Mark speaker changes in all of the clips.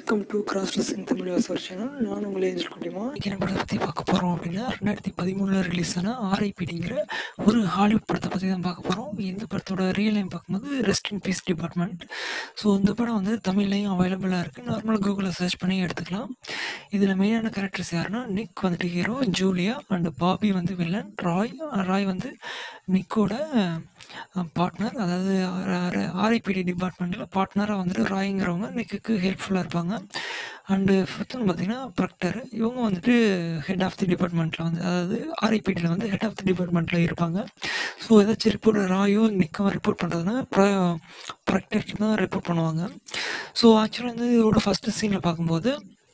Speaker 1: welcome to cross dressing Tamil வாசர் channel நான் உங்களை ஏஞ்சல் குட்டிமா இன்றைக்கி என்ன படத்தை பற்றி பார்க்க போகிறோம் அப்படின்னா ரெண்டாயிரத்தி பதிமூணில் ரிலீஸ் ஆன ஆர்ஐபிடிங்கிற ஒரு ஹாலிவுட் படத்தை பற்றி தான் பார்க்க போகிறோம் இந்த படத்தோட ரியல் லைன் பார்க்கும்போது rest in peace department so இந்த படம் வந்து தமிழ்லையும் அவைலபிளாக இருக்குது நார்மலாக கூகுளில் சர்ச் பண்ணி எடுத்துக்கலாம் இதில் மெயினான கேரக்டர்ஸ் யாருன்னா நிக் வந்துட்டு ஹீரோ ஜூலியா அண்ட் பாபி வந்து வில்லன் ராய் ராய் வந்து நிக்கோட பார்ட்னர் அதாவது ஆர்ஐபிடி டிபார்ட்மெண்ட்டில் பார்ட்னராக வந்துட்டு ராய்ங்கிறவங்க நிக்குக்கு ஹெல்ப்ஃபுல்லாக இருப்பாங்க அண்டு ஃபிஃப்த்துன்னு பார்த்தீங்கன்னா ப்ரக்டர் இவங்க வந்துட்டு ஹெட் ஆஃப் தி டிபார்ட்மெண்ட்டில் வந்து அதாவது ஆர்ஐபிடியில் வந்து ஹெட் ஆஃப் தி டிபார்ட்மெண்ட்டில் இருப்பாங்க ஸோ ஏதாச்சும் ரிப்போர்ட் ராயோ நிக்கம் ரிப்போர்ட் பண்ணுறதுனா ப்ர ப்ரக்டர்க்கு தான் ரிப்போர்ட் பண்ணுவாங்க ஸோ ஆக்சுவலாக வந்து இதோட ஃபஸ்ட்டு சீனில் பார்க்கும்போது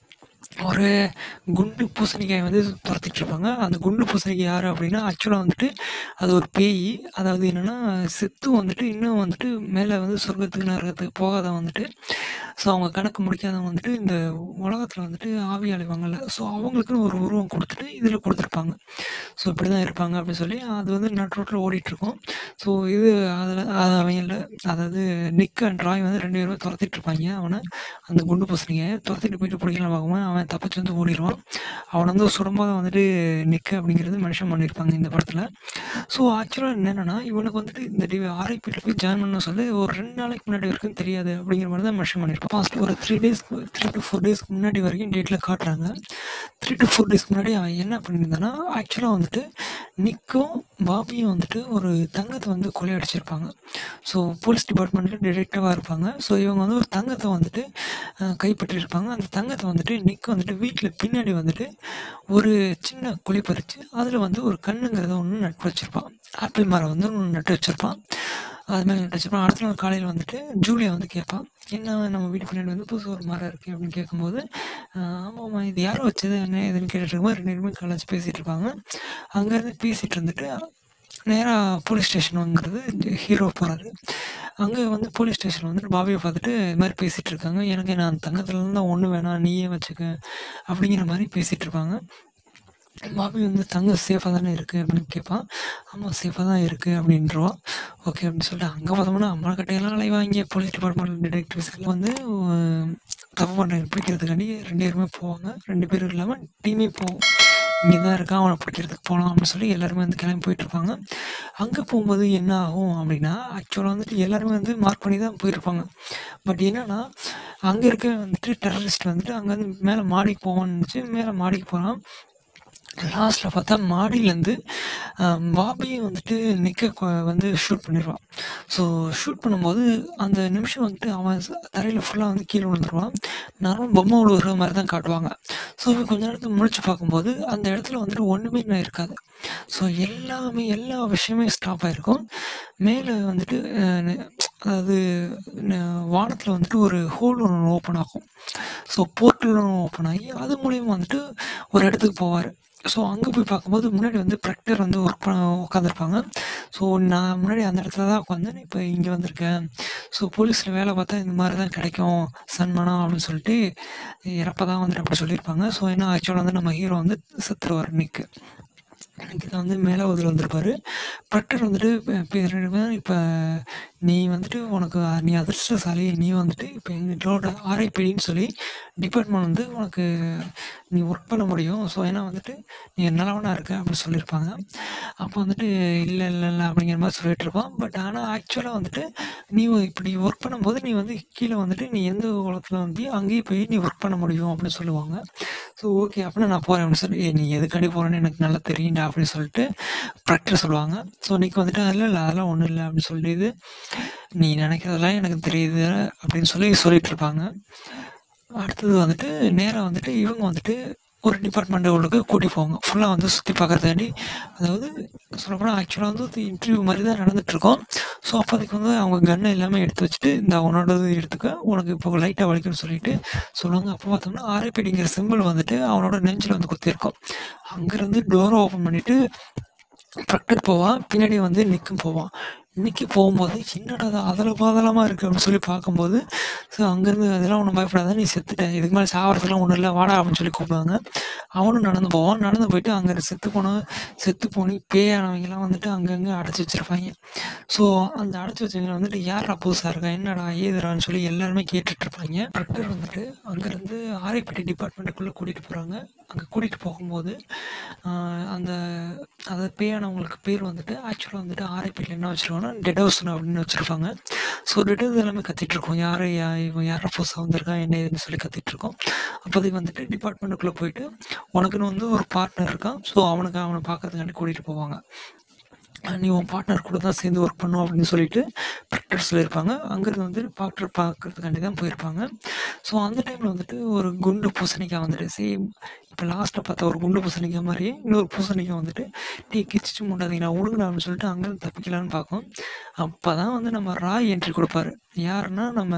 Speaker 1: ஒரு குண்டு பூசணிக்காய் வந்து துரத்திட்டு இருப்பாங்க அந்த குண்டு பூசணிக்காய் யார் அப்படின்னா ஆக்சுவலாக வந்துட்டு அது ஒரு பேய் அதாவது என்னென்னா செத்து வந்துட்டு இன்னும் வந்துட்டு மேலே வந்து சொர்க்கத்துக்கு நரகத்துக்கு போகாத வந்துட்டு ஸோ அவங்க கணக்கு முடிக்காதவங்க வந்துட்டு இந்த உலகத்தில் வந்துட்டு ஆவி அலைவாங்கல்ல ஸோ அவங்களுக்குன்னு ஒரு உருவம் கொடுத்துட்டு இதில் கொடுத்துருப்பாங்க ஸோ இப்படி தான் இருப்பாங்க அப்படின்னு சொல்லி அது வந்து நட் ரோட்டில் ஓடிட்டுருக்கோம் ஸோ இது அதில் அது அவங்கள அதாவது நிக் அண்ட் ராய் வந்து ரெண்டு பேரும் துரத்திட்டு இருப்பாங்க அவனை அந்த குண்டு பூசணிக்காயை துரத்திட்டு போயிட்டு பிடிக்கலாம் பார்க்கும்போது அவன் தப்பிச்சு வந்து ஓடிடுவான் அவனை வந்து சுடமாக வந்துட்டு நிக்க அப்படிங்கிறது மனுஷன் பண்ணியிருப்பாங்க இந்த படத்தில் ஸோ ஆக்சுவலாக என்னென்னா இவனுக்கு வந்துட்டு இந்த டி ஆர்ஐபியில் போய் ஜாயின் பண்ண சொல்லி ஒரு ரெண்டு நாளைக்கு முன்னாடி வரைக்கும் தெரியாது அப்படிங்கிற மாதிரி தான் மென்ஷன் பண்ணியிருப்பான் ஃபர்ஸ்ட் ஒரு three days three to four டேஸ்க்கு முன்னாடி வரைக்கும் டேட்டில் காட்டுறாங்க த்ரீ டு ஃபோர் டேஸ்க்கு முன்னாடி அவன் என்ன பண்ணியிருந்தான்னா ஆக்சுவலாக வந்துட்டு நிக்கும் பாபியும் வந்துட்டு ஒரு தங்கத்தை வந்து கொள்ளையடிச்சிருப்பாங்க ஸோ போலீஸ் டிபார்ட்மெண்ட்டில் டிடெக்டிவாக இருப்பாங்க ஸோ இவங்க வந்து ஒரு தங்கத்தை வந்துட்டு கைப்பற்றிருப்பாங்க அந்த தங்கத்தை வந்துட்டு நிக் வந்துட்டு வீட்டில் பின்னாடி வந்துட்டு ஒரு சின்ன குழி பறித்து அதில் வந்து ஒரு கண்ணுங்கிறத ஒன்று நட்டு வச்சுருப்பான் ஆப்பிள் மரம் வந்து ஒன்று நட்டு வச்சுருப்பான் அது மாதிரி நட்டு வச்சுருப்பான் அடுத்த நாள் காலையில் வந்துட்டு ஜூலியா வந்து கேட்பான் என்ன நம்ம வீட்டு பின்னாடி வந்து புதுசு ஒரு மரம் இருக்குது அப்படின்னு கேட்கும்போது ஆமாம்மா இது யாரும் வச்சது என்ன எதுன்னு கேட்டுட்டு இருக்கும்போது ரெண்டு பேருமே கலாச்சு பேசிகிட்டு இருப்பாங்க அங்கேருந்து பேசிகிட்டு இருந்துட்டு நேராக போலீஸ் ஸ்டேஷன் வாங்குறது ஹீரோ போகிறாரு அங்கே வந்து போலீஸ் ஸ்டேஷன் வந்துட்டு பாபியை பார்த்துட்டு இது மாதிரி பேசிகிட்டு இருக்காங்க எனக்கு நான் தங்கத்துலேருந்து தான் ஒன்று வேணாம் நீயே வச்சுக்க அப்படிங்கிற மாதிரி பேசிகிட்டு இருப்பாங்க பாபி வந்து தங்கம் சேஃபாக தானே இருக்குது அப்படின்னு கேட்பான் ஆமாம் சேஃபாக தான் இருக்குது அப்படின்றோம் ஓகே அப்படின்னு சொல்லிட்டு அங்கே பார்த்தோம்னா அம்மா கட்டையெல்லாம் அலைவாங்க போலீஸ் டிபார்ட்மெண்ட் டிடெக்டிவ்ஸ் எல்லாம் வந்து தப்பு பண்ணுறேன் பிடிக்கிறதுக்காண்டி ரெண்டு பேருமே போவாங்க ரெண்டு பேரும் இல்லாமல் டீமே போவோம் இங்கே தான் இருக்கான் அவனை பிடிக்கிறதுக்கு போகலாம் அப்படின்னு சொல்லி எல்லாருமே வந்து கிளம்பி போயிட்டு இருப்பாங்க அங்கே போகும்போது என்ன ஆகும் அப்படின்னா ஆக்சுவலாக வந்துட்டு எல்லாருமே வந்து மார்க் பண்ணி தான் போயிருப்பாங்க பட் என்னன்னா அங்கே இருக்க வந்துட்டு டெரரிஸ்ட் வந்துட்டு அங்கே வந்து மேலே மாடிக்கு போவான்னு நினச்சி மேலே மாடிக்கு போகிறான் லாஸ்ட்டில் பார்த்தா மாடியிலேருந்து பாபியும் வந்துட்டு நிற்க வந்து ஷூட் பண்ணிடுவான் ஸோ ஷூட் பண்ணும்போது அந்த நிமிஷம் வந்துட்டு அவன் தரையில் ஃபுல்லாக வந்து கீழே விழுந்துருவான் நார்மல் பொம்மை விழுகிற மாதிரி தான் காட்டுவாங்க ஸோ இவன் கொஞ்ச நேரத்துக்கு முழிச்சு பார்க்கும்போது அந்த இடத்துல வந்துட்டு ஒன்றுமே நான் இருக்காது ஸோ எல்லாமே எல்லா விஷயமே ஸ்டாப் ஆகிருக்கும் மேலே வந்துட்டு அதாவது வானத்தில் வந்துட்டு ஒரு ஹோல் ஒன்று ஓப்பன் ஆகும் ஸோ போர்ட்டல் ஒன்று ஓப்பன் ஆகி அது மூலியமாக வந்துட்டு ஒரு இடத்துக்கு போவார் ஸோ அங்கே போய் பார்க்கும்போது முன்னாடி வந்து ப்ரெக்டர் வந்து ஒர்க் பண்ண உட்காந்துருப்பாங்க ஸோ நான் முன்னாடி அந்த இடத்துல தான் உட்காந்தேன் இப்போ இங்கே வந்திருக்கேன் ஸோ போலீஸில் வேலை பார்த்தா இந்த மாதிரி தான் கிடைக்கும் சன்மானம் அப்படின்னு சொல்லிட்டு இறப்ப தான் வந்துட்டு அப்படி சொல்லியிருப்பாங்க ஸோ ஏன்னா ஆக்சுவலாக வந்து நம்ம ஹீரோ வந்து செத்துருவார் நிற்கு எனக்கு தான் வந்து மேலே உதில் வந்திருப்பாரு ப்ரக்டர் வந்துட்டு இப்போ நீ வந்துட்டு உனக்கு நீ அதிர்ஷ்டசாலி நீ வந்துட்டு இப்போ எங்களோட ஆர்ஐபிடின்னு சொல்லி டிபார்ட்மெண்ட் வந்து உனக்கு நீ ஒர்க் பண்ண முடியும் ஸோ ஏன்னா வந்துட்டு நீ நல்லவனாக இருக்க அப்படின்னு சொல்லியிருப்பாங்க அப்போ வந்துட்டு இல்லை இல்லை இல்லை அப்படிங்கிற மாதிரி சொல்லிட்டு இருப்பான் பட் ஆனால் ஆக்சுவலாக வந்துட்டு நீ இப்படி ஒர்க் பண்ணும்போது நீ வந்து கீழே வந்துட்டு நீ எந்த உலகத்தில் வந்து அங்கேயே போய் நீ ஒர்க் பண்ண முடியும் அப்படின்னு சொல்லுவாங்க ஸோ ஓகே அப்படின்னா நான் போகிறேன் அப்படின்னு சொல்லி நீ எதுக்காண்டி போகிறேன்னு எனக்கு நல்லா தெரியும்டா அப்படின்னு சொல்லிட்டு ப்ராக்டர் சொல்லுவாங்க ஸோ நீக்கு வந்துட்டு இல்லை இல்லை அதெல்லாம் ஒன்றும் இல்லை அப்படின்னு சொல்லிட்டு நீ நினைக்கிறதெல்லாம் எனக்கு தெரியுது அப்படின்னு சொல்லி சொல்லிட்டு இருப்பாங்க அடுத்தது வந்துட்டு நேராக வந்துட்டு இவங்க வந்துட்டு ஒரு டிபார்ட்மெண்ட் உள்ளுக்கு கூட்டி போவாங்க ஃபுல்லாக வந்து சுற்றி பார்க்குறதாண்டி அதாவது சொல்லப்போனால் ஆக்சுவலாக வந்து இன்டர்வியூ மாதிரி தான் நடந்துகிட்ருக்கோம் ஸோ அப்போதைக்கு வந்து அவங்க கன்னை எல்லாமே எடுத்து வச்சுட்டு இந்த உன்னோடது எடுத்துக்க உனக்கு இப்போ லைட்டாக வலிக்கும்னு சொல்லிட்டு சொல்லுவாங்க அப்போ பார்த்தோம்னா ஆர்ஐபிடிங்கிற சிம்பிள் வந்துட்டு அவனோட நெஞ்சில் வந்து குத்திருக்கும் அங்கேருந்து டோரை ஓப்பன் பண்ணிவிட்டு ப்ரக்டர் போவான் பின்னாடி வந்து நிற்கும் போவான் இன்னைக்கு போகும்போது என்னடா அது அதல பாதலமாக இருக்குது அப்படின்னு சொல்லி பார்க்கும்போது ஸோ அங்கேருந்து அதெல்லாம் ஒன்றும் பயப்படாத நீ செத்துட்ட இதுக்கு மேலே சாவறதுலாம் ஒன்றும் இல்லை வாடா அப்படின்னு சொல்லி கூப்பிடுவாங்க அவனும் நடந்து போவான் நடந்து போயிட்டு அங்கே செத்து போன செத்து போனி பேயானவங்கலாம் வந்துட்டு அங்கங்கே அடைச்சி வச்சிருப்பாங்க ஸோ அந்த அடைச்சி வச்சவங்க வந்துட்டு யாரா புதுசாக இருக்கா என்னடா ஏதுடான்னு சொல்லி எல்லாருமே கேட்டுட்டு இருப்பாங்க டாக்டர் வந்துட்டு அங்கேருந்து ஆரைப்பட்டி டிபார்ட்மெண்ட்டுக்குள்ளே கூட்டிகிட்டு போகிறாங்க அங்கே கூட்டிகிட்டு போகும்போது ஆஹ் அந்த அதை பேயானவங்களுக்கு பேர் வந்துட்டு ஆக்சுவலாக வந்துட்டு ஆரைப்பட்டியில் என்ன வச்சுருக்காங்கன்னா டெட் ஹவுஸ் அப்படின்னு வச்சுருப்பாங்க ஸோ டெட் ஹவுஸ் எல்லாமே கத்திட்டு இருக்கோம் யார் யா இவன் யாரா புதுசாக வந்திருக்கா என்ன ஏதுன்னு சொல்லி கத்திட்டு இருக்கோம் அப்போதைக்கு வந்துட்டு டிபார்ட்மெண்ட்டுக்குள்ளே போயிட்டு உனக்குன்னு வந்து ஒரு பார்ட்னர் இருக்கான் ஸோ அவனுக்கு அவனை பார்க்கறதுக்காண்டி கூட்டிகிட்டு போவாங்க அஹ் நீ உன் பார்ட்னர் கூட தான் சேர்ந்து ஒர்க் பண்ணும் அப்படின்னு சொல்லிட்டு ப்ராக்டர் சொல்லியிருப்பாங்க அங்கேருந்து வந்து டாக்டர் பார்க்கறதுக்காண்டி தான் போயிருப்பாங்க ஸோ அந்த டைமில் வந்துட்டு ஒரு குண்டு பூசணிக்காய் வந்துட்டு சேம் இப்போ லாஸ்ட்டில் பார்த்த ஒரு குண்டு பூசணிக்காய் மாதிரியே இன்னொரு பூசணிக்காய் வந்துட்டு டீ கிச்சிச்சு முண்டாதீங்களா விடுங்கடா அப்படின்னு சொல்லிட்டு அங்கேருந்து தப்பிக்கலான்னு பார்க்கும் அப்போ தான் வந்து நம்ம ராய் என்ட்ரி கொடுப்பாரு யாருன்னா நம்ம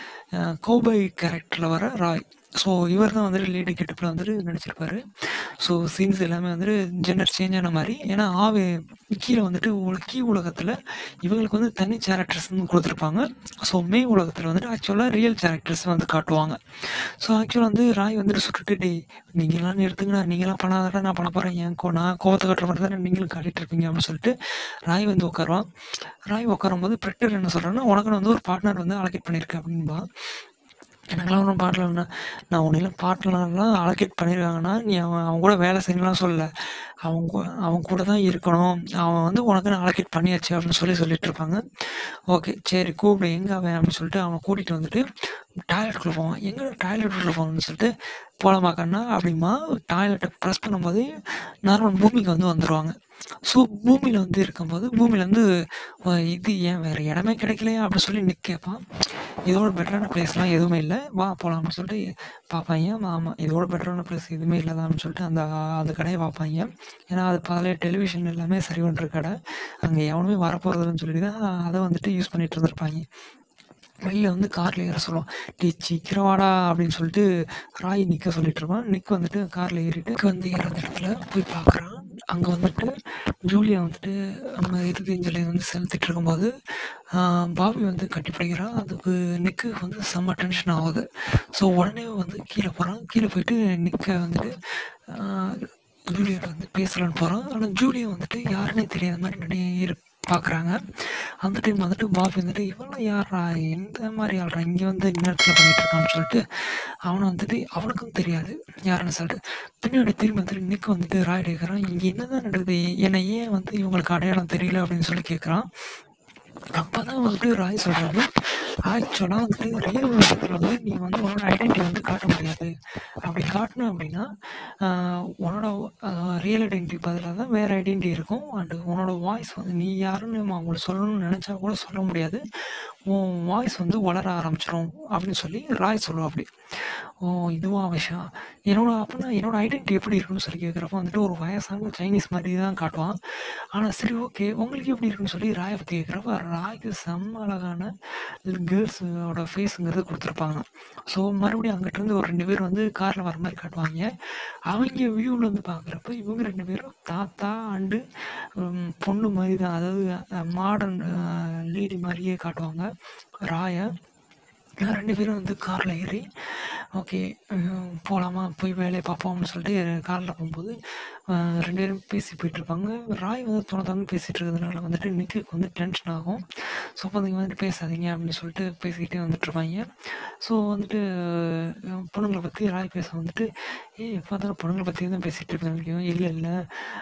Speaker 1: கோபை கேரக்டரில் வர ராய் ஸோ இவர் தான் வந்துட்டு லேடி கெட்டப்பில் வந்துட்டு நடிச்சிருப்பாரு ஸோ சீன்ஸ் எல்லாமே வந்துட்டு ஜெண்டர் சேஞ்ச் ஆன மாதிரி ஏன்னா ஆவே கீழே வந்துட்டு உல- கீ உலகத்தில் இவங்களுக்கு வந்து தனி கேரக்டர்ஸ் வந்து கொடுத்துருப்பாங்க ஸோ மே உலகத்தில் வந்துட்டு ஆக்சுவலாக ரியல் கேரக்டர்ஸ் வந்து காட்டுவாங்க ஸோ ஆக்சுவலாக வந்து ராய் வந்துட்டு சுட்டுட்டு டே நீங்களாம் நிறுத்துங்கண்ணா நீங்களாம் பண்ணாதடா நான் பண்ண போகிறேன் என் கோ நான் கோவத்தை கட்டுற மாதிரி தானே நீங்களும் காட்டிட்டு இருப்பீங்க அப்படின்னு சொல்லிட்டு ராய் வந்து உட்காருவான் ராய் உட்காரும் போது ப்ரெக்டர் என்ன சொல்கிறேன்னா உனக்கு வந்து ஒரு பார்ட்னர் வந்து அலோகேட் பண்ணியிருக்கேன் அப்படின்பா எனக்கெல்லாம் ஒன்றும் பாட்டில் வேணா நான் உன்னையெல்லாம் பாட்டிலலாம் அலோகேட் பண்ணியிருக்காங்கன்னா நீ அவன் அவன் கூட வேலை செய்யலாம் சொல்லல அவன் கூ அவன் கூட தான் இருக்கணும் அவன் வந்து உனக்கு நான் அலோகேட் பண்ணியாச்சு அப்படின்னு சொல்லி சொல்லிட்டு இருப்பாங்க ஓகே சரி கூப்பிடு எங்கே அவன் அப்படின்னு சொல்லிட்டு அவனை கூட்டிகிட்டு வந்துட்டு டாய்லெட்டுக்குள்ளே போவான் எங்கே டாய்லெட்டுக்குள்ளே போவான்னு சொல்லிட்டு போகலாமா கண்ணா அப்படிமா டாய்லெட்டை ப்ரெஸ் பண்ணும்போது நார்மல் பூமிக்கு வந்து வந்துடுவாங்க ஸோ பூமியில் வந்து இருக்கும்போது பூமியிலேருந்து இது ஏன் வேறு இடமே கிடைக்கலையா அப்படின்னு சொல்லி நிக் கேட்பான் இதோட பெட்டரான பிளேஸ்லாம் எதுவுமே இல்லை வா போகலாம் அப்படின்னு சொல்லிட்டு பார்ப்பாங்க ஆமாம் இதோட பெட்டரான பிளேஸ் எதுவுமே இல்லை அப்படின்னு சொல்லிட்டு அந்த அந்த கடையை பார்ப்பாங்க ஏன்னா அது பழைய டெலிவிஷன் எல்லாமே சரி பண்ணுற கடை அங்கே எவனுமே வரப்போகிறதுன்னு சொல்லி தான் அதை வந்துட்டு யூஸ் பண்ணிட்டு இருந்திருப்பாங்க வெளியில் வந்து காரில் ஏற சொல்லுவான் டீ சீக்கிரம் வாடா அப்படின்னு சொல்லிட்டு ராய் நிற்க சொல்லிட்டு இருப்பான் நிக் வந்துட்டு காரில் ஏறிட்டு நிக் வந்து ஏற இடத்துல போய் பார்க்குறான் அங்கே வந்துட்டு ஜூலியா வந்துட்டு நம்ம இறுதி அஞ்சலியை வந்து செலுத்திட்டு இருக்கும்போது ஆஹ் பாபி வந்து கட்டி பிடிக்கிறான் அதுக்கு நிக்கு வந்து செம்ம டென்ஷன் ஆகுது ஸோ உடனே வந்து கீழே போகிறான் கீழே போயிட்டு நிக்க வந்துட்டு ஆஹ் ஜூலியாட்ட வந்து பேசலான்னு போகிறான் ஆனால் ஜூலியா வந்துட்டு யாருன்னே தெரியாத மாதிரி நிறைய இரு பார்க்குறாங்க அந்த டைம் வந்துட்டு பாபி வந்துட்டு இவெல்லாம் யாரா எந்த மாதிரி ஆள்றா இங்கே வந்து இந்நேரத்தில் பண்ணிட்டு இருக்கான்னு சொல்லிட்டு அவனை வந்துட்டு அவனுக்கும் தெரியாது யாருன்னு சொல்லிட்டு பின்னாடி திரும்பி வந்துட்டு நிக்கு வந்துட்டு ராய் கேட்குறான் இங்கே என்னதான் நடக்குது என்னை ஏன் வந்து இவங்களுக்கு அடையாளம் தெரியல அப்படின்னு சொல்லி கேட்குறான் அப்பதான் வந்துட்டு ராய் சொல்றாரு ஆக்சுவலாக வந்துட்டு ரியல் உலகத்தில் வந்து நீ வந்து உன்னோட ஐடென்டிட்டி வந்து காட்ட முடியாது அப்படி காட்டணும் அப்படின்னா ஆஹ் உன்னோட ரியல் ஐடென்டிட்டி பதிலாக தான் வேற ஐடென்டிட்டி இருக்கும் அண்டு உன்னோட வாய்ஸ் வந்து நீ யாருன்னு அவங்களுக்கு சொல்லணும்னு நினச்சா கூட சொல்ல முடியாது உன் வாய்ஸ் வந்து வளர ஆரம்பிச்சிரும் அப்படின்னு சொல்லி ராய் சொல்லுவா அப்படி ஓ இதுவா விஷயம் என்னோட அப்படின்னா என்னோட ஐடென்டிட்டி எப்படி இருக்குன்னு சொல்லி கேட்குறப்ப வந்துட்டு ஒரு வயசான சைனீஸ் மாதிரி தான் காட்டுவான் ஆனால் சரி ஓகே உங்களுக்கு எப்படி இருக்குன்னு சொல்லி ராயை பற்றி கேட்குறப்ப ராய்க்கு செம்ம அழகான கேர்ள்ஸோட ஃபேஸுங்கிறது கொடுத்துருப்பாங்க ஸோ மறுபடியும் அங்கிட்டிருந்து ஒரு ரெண்டு பேர் வந்து காரில் வர மாதிரி காட்டுவாங்க அவங்க வியூவில் வந்து பார்க்குறப்ப இவங்க ரெண்டு பேரும் தாத்தா அண்டு பொண்ணு மாதிரி தான் அதாவது மாடர்ன் லேடி மாதிரியே காட்டுவாங்க ராயை நான் ரெண்டு பேரும் வந்து காரில் ஏறி ஓகே போகலாமா போய் வேலையை பார்ப்போம்னு சொல்லிட்டு காரில் போகும்போது அஹ், ரெண்டு பேரும் பேசி போயிட்டு இருப்பாங்க ராய் வந்து தொண தொண்ணு பேசிகிட்டு இருக்கிறதுனால வந்துட்டு நிக்குக்கு வந்து டென்ஷன் ஆகும் ஸோ அப்போ நீங்கள் வந்துட்டு பேசாதீங்க அப்படின்னு சொல்லிட்டு பேசிக்கிட்டே வந்துட்டு இருப்பாங்க ஸோ வந்துட்டு அஹ், பொண்ணுங்களை பற்றி ராய் பேச வந்துட்டு ஏய் பார்த்தாலும் பொண்ணுங்களை பற்றி தான் பேசிகிட்டு இருக்காங்க இல்லை இல்லை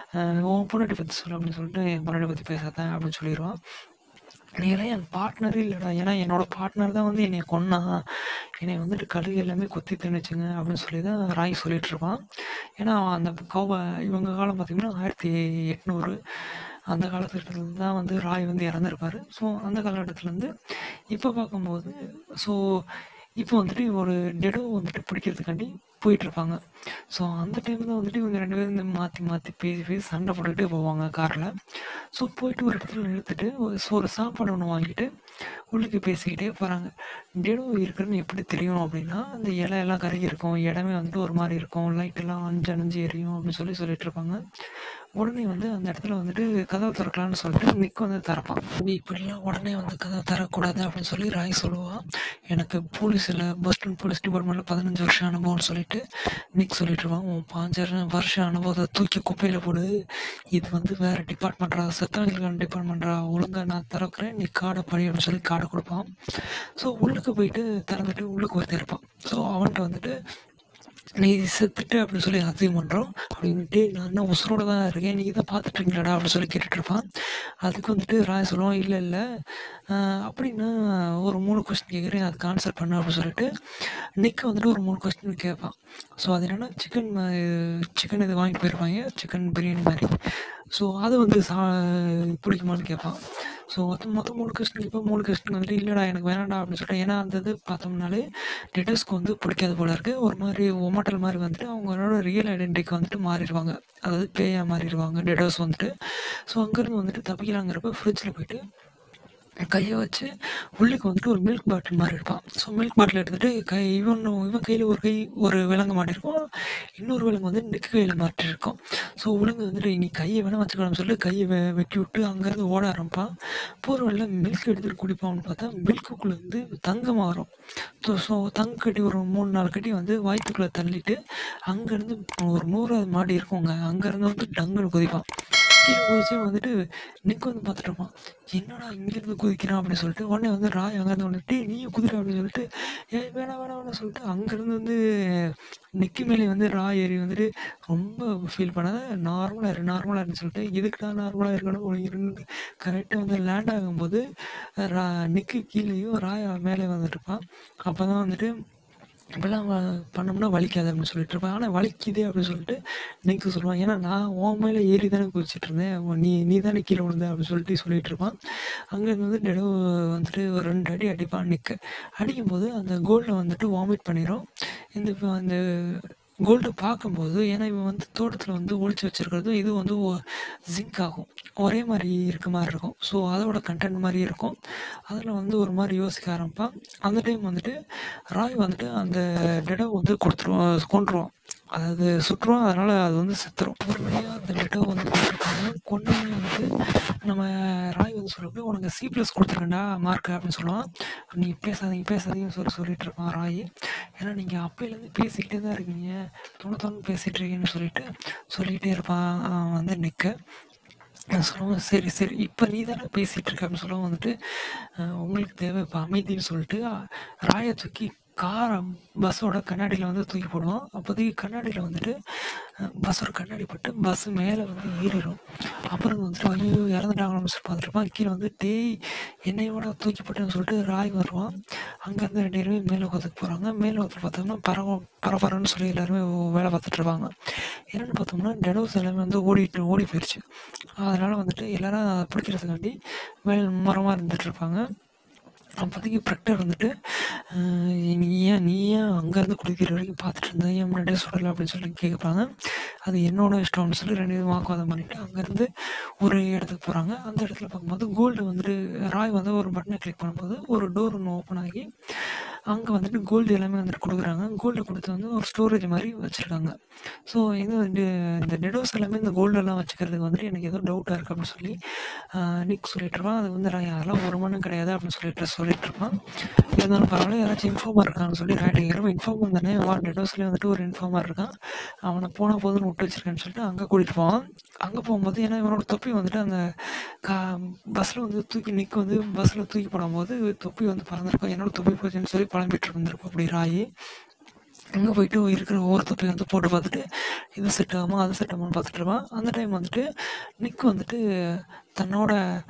Speaker 1: உன் பொண்ணாட்டி பற்றி சொல்லு அப்படின்னு சொல்லிட்டு என் பொண்ணாட்டி பற்றி பேசாதேன் அப்படின்னு சொல்லிடுவான் நீங்களாம் என் பார்ட்னரே இல்லைடா ஏன்னா என்னோட பார்ட்னர் தான் வந்து என்னை கொன்னா என்னை வந்துட்டு கழுகு எல்லாமே கொத்தி தின்னுச்சுங்க அப்படின்னு சொல்லி தான் ராய் சொல்லிட்டு இருப்பான் ஏன்னா அவன் அந்த கோவ இவங்க காலம் பார்த்தீங்கன்னா ஆயிரத்தி எட்நூறு அந்த காலத்துலேருந்து தான் வந்து ராய் வந்து இறந்துருப்பாரு ஸோ அந்த காலகட்டத்துலேருந்து இப்போ பார்க்கும்போது ஸோ இப்போ வந்துட்டு ஒரு டெடோ வந்துட்டு பிடிக்கிறதுக்காண்டி போயிட்டு இருப்பாங்க ஸோ அந்த டைம் தான் வந்துட்டு இவங்க ரெண்டு பேரும் இந்த மாற்றி மாற்றி பேசி பேசி சண்டை போட்டுக்கிட்டே போவாங்க காரில் ஸோ போயிட்டு ஒரு இடத்துல நிறுத்திட்டு ஒரு ஸோ ஒரு சாப்பாடு ஒன்று வாங்கிட்டு உள்ளுக்கு பேசிக்கிட்டே போகிறாங்க டெடோ இருக்குன்னு எப்படி தெரியும் அப்படின்னா அந்த இலை எல்லாம் கருகி இருக்கும் இடமே வந்துட்டு ஒரு மாதிரி இருக்கும் லைட் எல்லாம் அஞ்சு அணிஞ்சு எரியும் அப்படின்னு சொல்லி சொல்லிட்டு இருப்பாங்க உடனே வந்து அந்த இடத்துல வந்துட்டு கதவை திறக்கலான்னு சொல்லிட்டு நிக் வந்து திறப்பான் நீ இப்படிலாம் உடனே வந்து கதவை திறக்கக்கூடாது அப்படின்னு சொல்லி ராய் சொல்லுவான் எனக்கு போலீஸில் பஸ்டன் போலீஸ் டிபார்ட்மெண்ட்டில் பதினஞ்சு வருஷம் அனுபவம்னு சொல்லிட்டு நிக் சொல்லிட்டு இருவான் உன் பாஞ்சு வருஷம் அனுபவத்தை தூக்கி குப்பையில் போடு இது வந்து வேறு டிபார்ட்மெண்ட்ரா செத்தவங்களுக்கான டிபார்ட்மெண்ட்ரா ஒழுங்காக நான் திறக்கிறேன் நீ காடை படி அப்படின்னு சொல்லி காடை கொடுப்பான் ஸோ உள்ளுக்கு போயிட்டு திறந்துட்டு உள்ளுக்கு ஒருத்தர் இருப்பான் ஸோ அவன்கிட்ட வந்துட்டு நீ செத்துட்ட அப்படின்னு சொல்லி அசைவ் பண்ணுறோம் அப்படின்ட்டு நான் என்ன உசுரோட தான் இருக்கேன் நீங்கள் தான் பார்த்துட்ருக்கீங்களாடா அப்படின்னு சொல்லி கேட்டுட்டு இருப்பான் அதுக்கு வந்துட்டு ராய் சொல்லுவான் இல்லை இல்லை அப்படின்னா ஒரு மூணு கொஸ்டின் கேட்குறேன் அதுக்கு ஆன்சர் பண்ணு அப்படின்னு சொல்லிட்டு நிக்க வந்துட்டு ஒரு மூணு கொஸ்டின் கேட்பான் ஸோ அது என்னென்னா சிக்கன் சிக்கன் இது வாங்கிட்டு போயிருப்பாங்க சிக்கன் பிரியாணி மாதிரி ஸோ அது வந்து சா பிடிக்குமான்னு கேட்பான் ஸோ மொத்தம் மொத்தம் மூணு கொஸ்டின் இப்போ மூணு கொஸ்டின் வந்துட்டு இல்லைடா எனக்கு வேணாம்டா அப்படின்னு சொல்லிட்டு ஏன்னா அந்த இது பார்த்தோம்னாலே டெட்டர்ஸ்க்கு வந்து பிடிக்காது போல இருக்குது ஒரு மாதிரி ஒமாட்டல் மாதிரி வந்துட்டு அவங்களோட ரியல் ஐடென்டிட்டிக்கு வந்துட்டு மாறிடுவாங்க அதாவது பேயாக மாறிடுவாங்க டெட்டர்ஸ் வந்துட்டு ஸோ அங்கேருந்து வந்துட்டு தப்பிக்கலாங்கிறப்ப ஃப்ரிட்ஜில் போயிட்டு கையை வச்சு உள்ளுக்கு வந்துட்டு ஒரு மில்க் பாட்டில் மாதிரி இருப்பான் ஸோ மில்க் பாட்டில் எடுத்துகிட்டு கை இவன் இவன் கையில் ஒரு கை ஒரு விலங்கு மாட்டிருக்கும் இன்னொரு விலங்கு வந்து நெக்கு கையில் மாட்டிருக்கும் ஸோ விலங்கு வந்துட்டு நீ கையை வேணால் வச்சுக்கலாம்னு சொல்லி கையை வெ வெட்டி விட்டு அங்கேருந்து ஓட ஆரம்பிப்பான் போகிற வழியில் மில்க் எடுத்துகிட்டு குடிப்பான்னு பார்த்தா மில்க்குள்ளே வந்து தங்கமாக வரும் ஸோ ஸோ தங்க கட்டி ஒரு மூணு நாலு கட்டி வந்து வயிற்றுக்குள்ளே தள்ளிட்டு அங்கேருந்து ஒரு நூறாவது மாடி இருக்குங்க அங்கேருந்து வந்து டங்குன்னு குதிப்பான் கீழே குதிச்சு வந்துட்டு நிக் வந்து பார்த்துட்டு இருப்பான் என்னடா இங்கேருந்து குதிக்கிறான் அப்படின்னு சொல்லிட்டு உடனே வந்து ராய் அங்கேருந்து வந்துட்டு நீயும் குதிரை அப்படின்னு சொல்லிட்டு ஏ வேணாம் வேணாம் வேணாம் சொல்லிட்டு அங்கேருந்து வந்து நிக்கி மேலே வந்து ராய் ஏறி வந்துட்டு ரொம்ப ஃபீல் பண்ணாத நார்மலாக இரு நார்மலாக இருன்னு சொல்லிட்டு இதுக்குடா நார்மலாக இருக்கணும் ஒரு இருந்து கரெக்டாக வந்து லேண்ட் ஆகும்போது ரா நிக்கு கீழேயும் ராய் மேலே வந்துட்டு இருப்பான் அப்போ தான் வந்துட்டு இப்படிலாம் வ- பண்ணோம்னா வலிக்காது அப்படின்னு சொல்லிட்டு இருப்பேன் ஆனால் வலிக்குதே அப்படின்னு சொல்லிட்டு நிக்கு சொல்லுவான் ஏன்னா நான் உன் மேலே ஏறி தானே குதிச்சிட்டு இருந்தேன் உன் நீ நீ தானே கீழே விழுந்த அப்படின்னு சொல்லிட்டு சொல்லிட்டு இருப்பான் அங்கேருந்து வந்து டெடோ வந்துட்டு ஒரு ரெண்டு அடி அடிப்பான் நிக்க அடிக்கும்போது அந்த கோல்டை வந்துட்டு வாமிட் பண்ணிடும் இந்த இப்ப அந்த கோல்டு பார்க்கும்போது ஏன்னா இவன் வந்து தோட்டத்தில் வந்து ஒளிச்சு வச்சிருக்கிறது இது வந்து ஜிங்க் ஆகும் ஒரே மாதிரி இருக்க மாதிரி இருக்கும் ஸோ அதோட கண்டென்ட் மாதிரி இருக்கும் அதில் வந்து ஒரு மாதிரி யோசிக்க ஆரம்பிப்பான் அந்த டைம் வந்துட்டு ராய் வந்துட்டு அந்த டெடோ வந்து கொடுத்துருவான் கொண்டுருவான் அதாவது சுற்றுவான் அதனால அது வந்து செத்துரும் ஒரு வழியாக அந்த டெடோ வந்து கொண்டிருக்காங்க கொண்டு வந்துட்டு நம்ம ராய் வந்து சொல்லப்போ உனக்கு சி ப்ளஸ் கொடுத்துருக்கேன்டா மார்க் அப்படின்னு சொல்லுவான் நீ பேசாதீங்க பேசாதீங்கன்னு சொல்லி சொல்லிட்டு இருப்பான் ராய் ஏன்னா நீங்கள் அப்பையிலேருந்து பேசிக்கிட்டே தான் இருக்கீங்க தொண்ணூத்தொன்று பேசிகிட்டு இருக்கீங்கன்னு சொல்லிட்டு சொல்லிகிட்டே இருப்பான் அவன் வந்து நிற்க நான் சொல்லுவேன் சரி சரி இப்போ நீ தானே பேசிகிட்டு இருக்க அப்படின்னு சொல்லுவோம் வந்துட்டு அஹ், உங்களுக்கு தேவை இப்போ அமைதின்னு சொல்லிட்டு அஹ், ராயை தூக்கி காரை பஸ்ஸோட கண்ணாடியில் வந்து தூக்கி போடுவோம் அப்போதைக்கு கண்ணாடியில் வந்துட்டு அஹ், பஸ்ஸோட கண்ணாடி பட்டு பஸ் மேலே வந்து ஏறிடும் அப்புறம் வந்துட்டு ஐயோ இறந்துட்டாங்கன்னு சொல்லி பார்த்துருப்பான் கீழே வந்து டேய் என்னையோட தூக்கி போட்டேன்னு சொல்லிட்டு ராய் வருவான் அங்கேருந்து ரெண்டு பேருமே மேலே உட்காந்துக்கு போகிறாங்க மேலே வந்து பார்த்தோம்னா பரவ பரபரன்னு சொல்லி எல்லாருமே வேலை பார்த்துட்டு இருப்பாங்க என்னென்னு பார்த்தோம்னா டெனோஸ் எல்லாமே வந்து ஓடிட்டு ஓடி போயிடுச்சு அதனால் வந்துட்டு எல்லாரும் அதை பிடிக்கிறதுக்காண்டி மேல் மரமாக இருந்துட்டு இருப்பாங்க அப்போதைக்கு ப்ரெக்டர் வந்துட்டு "அஹ், நீ ஏன் நீ ஏன் அங்கேருந்து குடிக்கிற வரைக்கும் பார்த்துட்டு இருந்த ஏன் முன்னாடியே சொல்லலை அப்படின்னு சொல்லி கேட்பாங்க அது என்னோட இஷ்டம் அப்படின்னு சொல்லி ரெண்டு பேரும் வாக்குவாதம் பண்ணிட்டு அங்கேருந்து ஒரு இடத்துக்கு போகிறாங்க அந்த இடத்துல பார்க்கும்போது கோல்டு வந்துட்டு ராய் வந்து ஒரு பட்டனை கிளிக் பண்ணும்போது ஒரு டோர் ஒன்று ஓப்பன் ஆகி அங்கே வந்துட்டு கோல்டு எல்லாமே வந்துட்டு கொடுக்குறாங்க கோல்டு கொடுத்து வந்து ஒரு ஸ்டோரேஜ் மாதிரி வச்சுருக்காங்க ஸோ இது வந்து இந்த டெடோஸ் எல்லாமே இந்த கோல்டெல்லாம் வச்சுக்கிறதுக்கு வந்துட்டு எனக்கு ஏதோ டவுட்டாக இருக்குது அப்படின்னு சொல்லி ஆஹ் நிக் சொல்லிட்டு இருப்பான் அது வந்து ராய் அதெல்லாம் ஒரு மண்ணும் கிடையாது அப்படின்னு சொல்லிட்டு சொல்லிட்டு இருப்பான் இருந்தாலும் பரவாயில்ல யாராச்சும் இன்ஃபார்மர் இருக்கான்னு சொல்லி ராய்டிங்கிறப்ப இன்ஃபார்மர் தானே வா டெடோஸ்லேயே வந்துட்டு ஒரு இன்ஃபார்மர் இருக்கான் அவனை போனால் போதுன்னு விட்டு வச்சிருக்கேன்னு சொல்லிட்டு அங்கே கூட்டிகிட்டு போவான் அங்கே போகும்போது ஏன்னா இவனோட தொப்பி வந்துட்டு அந்த கா பஸ்ஸில் வந்து தூக்கி நிற்க வந்து பஸ்ஸில் தூக்கி போடும்போது தொப்பி வந்து பறந்துருக்கும் என்னோட தொப்பி போச்சுன்னு சொல்லி புலம்பிட்டு இருந்திருக்கும் அப்படி ராயி அங்கே போயிட்டு இருக்கிற ஒவ்வொரு தொப்பையும் வந்து போட்டு பார்த்துட்டு இது செட் ஆகுமா அது செட் ஆகுமான்னு பார்த்துட்டு இருப்பான் அந்த டைம் வந்துட்டு நிக் வந்துட்டு தன்னோட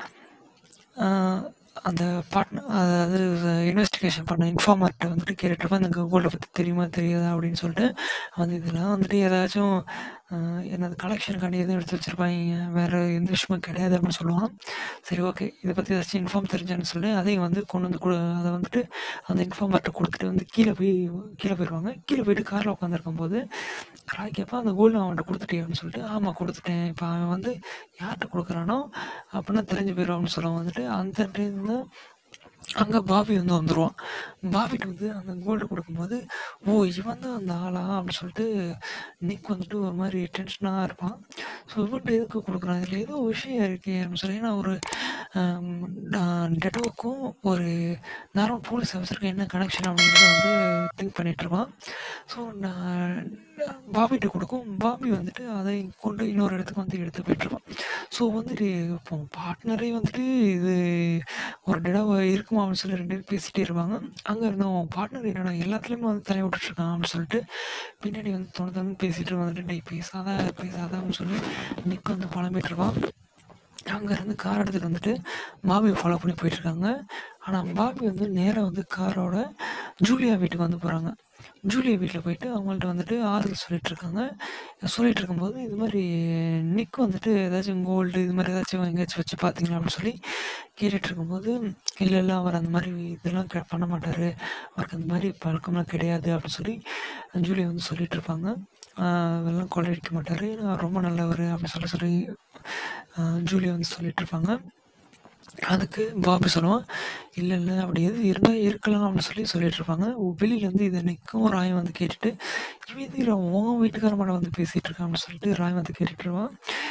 Speaker 1: ஆஹ், அந்த பார்ட்னர் அதாவது இன்வெஸ்டிகேஷன் பண்ண இன்ஃபார்மர்கிட்ட வந்துட்டு கேட்டுருப்பேன் இந்த கூகுளை பற்றி தெரியுமா தெரியாதா அப்படின்னு சொல்லிட்டு வந்து இதெல்லாம் வந்துட்டு ஏதாச்சும் ஆஹ், என்னது கலெக்ஷனுக்காண்டி எதுவும் எடுத்து வச்சுருப்பாங்க வேறு எந்த விஷயமும் கிடையாது அப்படின்னு சொல்லுவான் சரி ஓகே இதை பற்றி ஏதாச்சும் இன்ஃபார்ம் தெரிஞ்சான்னு சொல்லி அதையும் வந்து கொண்டு வந்து கொடு அதை வந்துட்டு அந்த இன்ஃபார்மர்கிட்ட கொடுத்துட்டு வந்து கீழே போய் கீழே போயிடுவாங்க கீழே போயிட்டு காரில் உட்காந்துருக்கும் போது ராய் கேட்பான் அந்த கோல்டு அவன்கிட்ட கொடுத்துட்டே அப்படின்னு சொல்லிட்டு ஆமாம் கொடுத்துட்டேன் இப்போ அவன் வந்து யார்கிட்ட கொடுக்குறானோ அப்படின்னா தெரிஞ்சு போயிடும் அப்படின்னு சொல்லுவான் வந்துட்டு அந்த டைம் தான் அங்கே பாபி வந்து வந்துடுவான் பாபிட்டு வந்து அந்த கோல்டு கொடுக்கும்போது ஓ இவன் தான் அந்த ஆளா அப்படின்னு சொல்லிட்டு நிக் வந்துட்டு ஒரு மாதிரி டென்ஷனாக இருப்பான் ஸோ இவன்ட்டு எதுக்கு கொடுக்குறான் இதில் ஏதோ விஷயம் இருக்கே அப்படின்னு சொல்லி நான் ஒரு டெட்டோவுக்கும் ஒரு நார்மல் போலீஸ் ஆஃபீஸருக்கும் என்ன கனெக்ஷன் அப்படிங்கிறத வந்து திங்க் பண்ணிட்டு இருப்பான் ஸோ நான் பாபிகிட்ட கொடுக்கும் பாபி வந்துட்டு அதை கொண்டு இன்னொரு இடத்துக்கு வந்து எடுத்து போயிட்டுருப்பான் ஸோ வந்துட்டு இப்போ பார்ட்னரே வந்துட்டு இது ஒரு தடவை இருக்குமா அப்படின்னு சொல்லி ரெண்டு பேரும் பேசிகிட்டே இருப்பாங்க அங்கே இருந்தவன் பார்ட்னர் என்னடா எல்லாத்துலேயுமே வந்து தலை விட்டுட்ருக்கான் அப்படின்னு சொல்லிட்டு பின்னாடி வந்து தொண்ணு தொண்ணு பேசிட்டு வந்துட்டு டேய் பேசாத பேசாத அப்படின்னு சொல்லி நிக் வந்து புலம்பிட்டு இருப்பான் அங்கேருந்து கார் எடுத்துகிட்டு வந்துட்டு பாபியை ஃபாலோ பண்ணி போயிட்டுருக்காங்க ஆனால் பாபி வந்து நேராக வந்து காரோட ஜூலியா வீட்டுக்கு வந்து போகிறாங்க ஜூலியா வீட்டில் போயிட்டு அவங்கள்ட்ட வந்துட்டு ஆறுதல் சொல்லிட்டு இருக்காங்க சொல்லிட்டு இருக்கும்போது இது மாதிரி நிக் வந்துட்டு ஏதாச்சும் கோல்டு இது மாதிரி ஏதாச்சும் எங்கேயாச்சும் வச்சு பார்த்தீங்களா அப்படின்னு சொல்லி கேட்டுட்டு இருக்கும்போது இல்லை இல்லை அவர் அந்த மாதிரி இதெல்லாம் க- பண்ண மாட்டார் அவருக்கு அந்த மாதிரி பழக்கம்லாம் கிடையாது அப்படின்னு சொல்லி ஜூலியா வந்து சொல்லிட்டு இருப்பாங்க ஆஹ் அதெல்லாம் கொள்ளையடிக்க மாட்டார் ரொம்ப நல்லவர் அப்படின்னு சொல்லி சொல்லி ஆஹ் ஜூலியா வந்து சொல்லிட்டு இருப்பாங்க அதுக்கு பாபி சொல்லுவான் இல்லை இல்லை அப்படி எது இருந்தால் இருக்கலாம் அப்படின்னு சொல்லி சொல்லிட்டு இருப்பாங்க வெளியிலேருந்து இதை நிற்கும் ராயம் வந்து கேட்டுட்டு இவன் இது உன் வீட்டுக்கார மாட வந்து பேசிகிட்டு இருக்கான் அப்படின்னு சொல்லிட்டு ராயம் வந்து கேட்டுட்டு இருவான்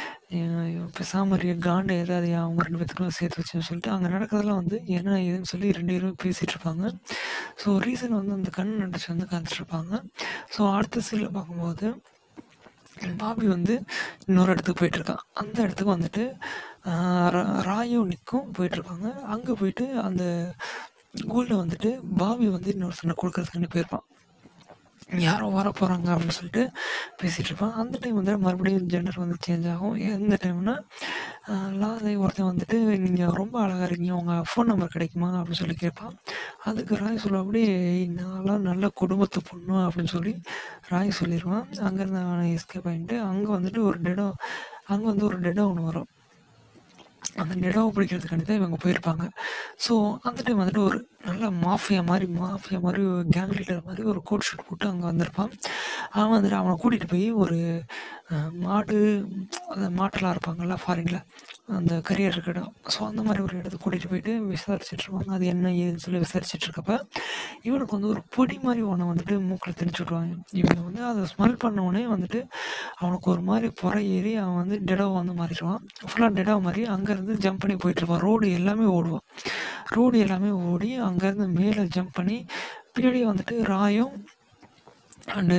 Speaker 1: பேசாமரிய காண்டை ஏதாவது அவங்க ரெண்டு பேத்துக்கும் சேர்த்து வச்சுன்னு சொல்லிட்டு அங்கே நடக்கிறதெல்லாம் வந்து என்ன ஏதுன்னு சொல்லி ரெண்டு பேரும் பேசிகிட்டு இருப்பாங்க ஸோ ரீசன் வந்து அந்த கண் நடிச்சு வந்து காமிச்சிட்டு இருப்பாங்க ஸோ அடுத்த சீனில் பார்க்கும்போது பாபி வந்து இன்னொரு இடத்துக்கு போயிட்டு இருக்கான் அந்த இடத்துக்கு வந்துட்டு ஆஹ் ரா- ராயும் நிக்கும் போயிட்டு இருக்காங்க அங்கே போயிட்டு அந்த கோல்டை வந்துட்டு பாபி வந்து இன்னொருத்தனை கொடுக்கறதுக்குன்னு போயிருப்பான் யாரோ வர போகிறாங்க அப்படின்னு சொல்லிட்டு பேசிகிட்டு இருப்பான் அந்த டைம் வந்து மறுபடியும் ஜெண்டர் வந்து சேஞ்ச் ஆகும் எந்த டைம்னா லாதை ஒருத்தன் வந்துட்டு நீங்கள் ரொம்ப அழகாக இருக்கீங்க உங்கள் ஃபோன் நம்பர் கிடைக்குமா அப்படின்னு சொல்லி கேட்பான் அதுக்கு ராய் சொல்ல அப்படியே நான்லாம் நல்ல குடும்பத்து பொண்ணு அப்படின்னு சொல்லி ராய் சொல்லிடுவான் அங்கேருந்து அவனை எஸ்கேப் ஆகிட்டு அங்கே வந்துட்டு ஒரு டெடம் அங்கே வந்து ஒரு டெடம் ஒன்று வரும் அந்த நிலவை பிடிக்கிறதுக்காண்டி தான் இவங்க போயிருப்பாங்க ஸோ அந்த டைம் வந்துட்டு ஒரு நல்ல மாஃபியா மாதிரி மாஃபியா மாதிரி ஒரு கேங் லீடர் மாதிரி ஒரு கோட் ஷூட் போட்டு அங்கே வந்திருப்பான் அவன் வந்துட்டு அவனை கூட்டிகிட்டு போய் ஒரு அஹ், மாடு அந்த மாட்டெல்லாம் இருப்பாங்கல்ல ஃபாரினில் அந்த கரியர் இருக்க இடம் ஸோ அந்த மாதிரி ஒரு இடத்துக்கு கூட்டிகிட்டு போயிட்டு விசாரிச்சுட்டு இருப்பாங்க அது என்ன ஏதுன்னு சொல்லி விசாரிச்சுட்டு இருக்கப்ப இவனுக்கு வந்து ஒரு பொடி மாதிரி ஒன்று வந்துட்டு மூக்கில் திணிச்சு விட்ருவாங்க இவங்க வந்து அதை ஸ்மெல் பண்ண உடனே வந்துட்டு அவனுக்கு ஒரு மாதிரி புற ஏறி அவன் வந்து டெடாவை வந்து மாறிடுவான் ஃபுல்லாக டெடாவை மாறி அங்கேருந்து ஜம்ப் பண்ணி போயிட்டுருப்பான் ரோடு எல்லாமே ஓடுவான் ரோடு எல்லாமே ஓடி அங்கேருந்து மேலே ஜம்ப் பண்ணி பின்னாடியே வந்துட்டு ராயும் அண்டு